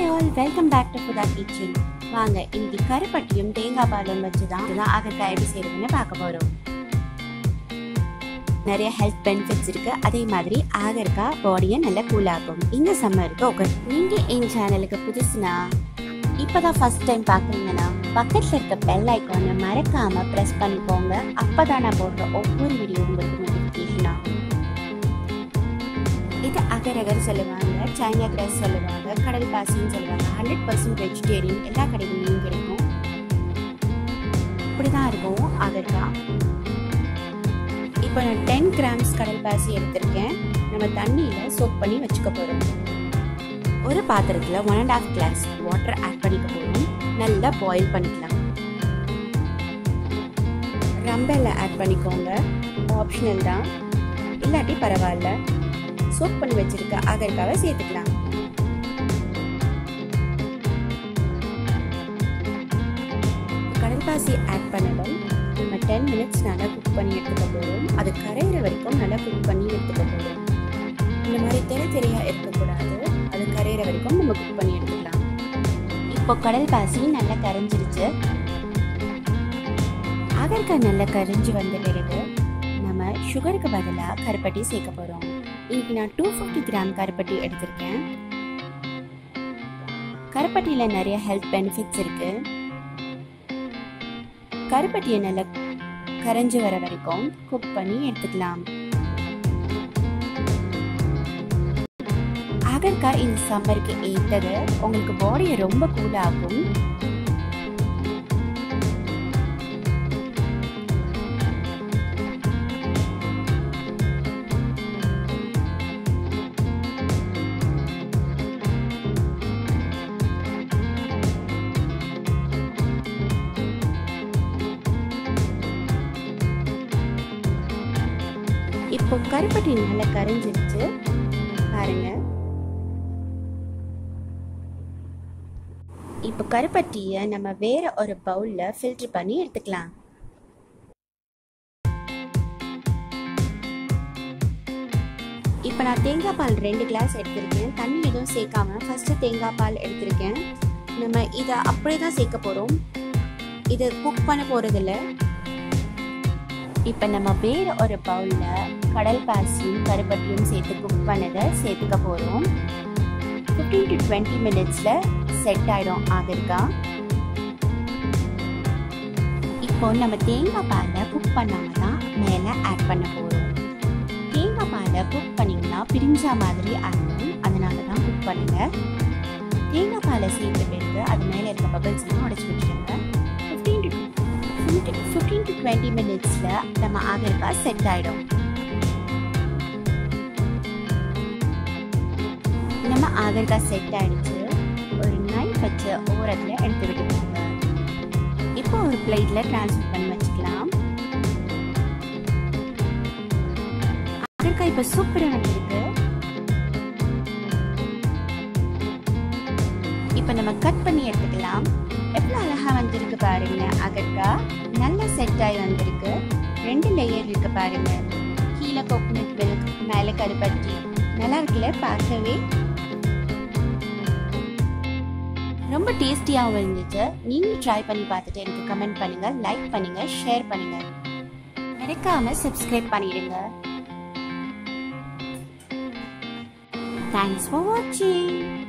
all welcome back to புதா kitchen வாங்க இன்னைக்கு கருப்பட்டியும் தேங்காய் பாலும் வச்சு தான் இதுதான் அகற்காய் எப்படி செய்யறதுன்னு பார்க்க போறோம் நிறைய ஹெல்த் பெனிஃபிட்ஸ் இருக்கு அதே மாதிரி ஆகற்காய் பாடியை நல்லா கூல் ஆகும் இந்த சம்மருக்கு ஓகே நீங்க என் சேனலுக்கு புதுசுனா இப்பதான் ஃபர்ஸ்ட் டைம் பாக்குறீங்கன்னா பக்கத்துல இருக்க பெல் ஐக்கானை மறக்காம பிரஸ் பண்ணிக்கோங்க அப்பதான் நான் போடுற ஒவ்வொரு வீடியோ உங்களுக்கு நோட்டிஃபிகேஷன் ஆகும் இது அகரகர் சொல்லுவாங்க சைனா கிராஸ் சொல்லுவாங்க கடல் பாசின்னு சொல்லுவாங்க ஹண்ட்ரட் பர்சன்ட் வெஜிடேரியன் எல்லா கடைகளிலும் கிடைக்கும் இப்படிதான் இருக்கும் அகர்கா இப்போ நான் டென் கிராம்ஸ் கடல் பாசி எடுத்திருக்கேன் நம்ம தண்ணியில் சோப் பண்ணி வச்சுக்க போகிறோம் ஒரு பாத்திரத்தில் one and half glass water add பண்ணிக்க போகிறோம் நல்லா பாயில் பண்ணிக்கலாம் ரம்பெல்ல ஆட் பண்ணிக்கோங்க ஆப்ஷனல் தான் இல்லாட்டி பரவாயில்ல சோப் பண்ணி வச்சிருக்க அகர்காவை சேர்த்துக்கலாம் கடல்பாசி ஆட் பண்ணதும் நம்ம டென் மினிட்ஸ் நல்லா குக் பண்ணி எடுத்துக்க போகிறோம் அது கரையிற வரைக்கும் நல்லா குக் பண்ணி எடுத்துக்க போகிறோம் இந்த மாதிரி தெரிய தெரியா இருக்கக்கூடாது அது கரையிற வரைக்கும் நம்ம குக் பண்ணி எடுத்துக்கலாம் இப்போ கடல் பாசி நல்லா கரைஞ்சிருச்சு அகர்காய் நல்லா கரைஞ்சி வந்த பிறகு நம்ம சுகருக்கு பதிலாக கருப்பட்டி சேர்க்க போகிறோம் இன்னைக்கு நான் டூ ஃபிஃப்டி கிராம் கருப்பட்டி எடுத்திருக்கேன் கருப்பட்டியில் நிறைய ஹெல்த் பெனிஃபிட்ஸ் இருக்கு கருப்பட்டியை நல்லா கரைஞ்சி வர வரைக்கும் குக் பண்ணி எடுத்துக்கலாம் அகற்காய் இந்த சம்மருக்கு ஏற்றது உங்களுக்கு பாடியை ரொம்ப கூலாகும் இப்போ கருப்பட்டி நல்லா கரைஞ்சிருச்சு பாருங்க இப்போ கருப்பட்டியை நம்ம வேற ஒரு பவுல்ல ஃபில்டர் பண்ணி எடுத்துக்கலாம் இப்போ நான் தேங்காய் பால் ரெண்டு கிளாஸ் எடுத்திருக்கேன் தண்ணி எதுவும் சேர்க்காம ஃபர்ஸ்ட் தேங்காய் பால் எடுத்திருக்கேன் நம்ம இதை அப்படியே தான் சேர்க்க போகிறோம் இதை குக் பண்ண போகிறதில்ல இப்போ நம்ம வேற ஒரு பவுலில் கடல் பாசியும் கருப்பட்டியும் சேர்த்து குக் பண்ணதை சேர்த்துக்க போகிறோம் ஃபிஃப்டீன் டு டுவெண்ட்டி மினிட்ஸில் செட் ஆகிடும் ஆகிருக்கா இப்போ நம்ம தேங்காய் பாலை குக் பண்ணாம தான் மேலே ஆட் பண்ண போகிறோம் தேங்காய் பாலை குக் பண்ணிங்கன்னா பிரிஞ்சா மாதிரி ஆகும் அதனால தான் குக் பண்ணுங்க தேங்காய் பாலை சேர்த்த பிறகு அது மேலே இருக்க பபிள்ஸ்லாம் உடச்சி விட்டுருங்க fifteen to fifteen to twenty மினிட்ஸில் நம்ம ஆகிருக்கா செட் ஆகிடும் நம்ம ஆகிருக்கா செட் ஆகிடுச்சு ஒரு நைஃப் வச்சு ஓரத்தில் எடுத்து விட்டுக்கோங்க இப்போ ஒரு பிளேட்டில் ட்ரான்ஸ்ஃபர் பண்ணி வச்சுக்கலாம் ஆகிருக்கா இப்போ சூப்பராக வந்திருக்கு இப்போ நம்ம கட் பண்ணி எடுத்துக்கலாம் எவ்வளோ அழகா வந்திருக்கு பாருங்க அகர்கா நல்ல செட் ஆகி வந்திருக்கு ரெண்டு லேயர் இருக்கு பாருங்க கீழே கோகனட் மில்க் மேலே கருப்பட்டி நல்லா இருக்குல்ல பார்க்கவே ரொம்ப டேஸ்டியாகவும் இருந்துச்சு நீங்களும் ட்ரை பண்ணி பார்த்துட்டு எனக்கு கமெண்ட் பண்ணுங்க லைக் பண்ணுங்க ஷேர் பண்ணுங்க மறக்காம சப்ஸ்கிரைப் பண்ணிடுங்க தேங்க்ஸ் ஃபார் வாட்சிங்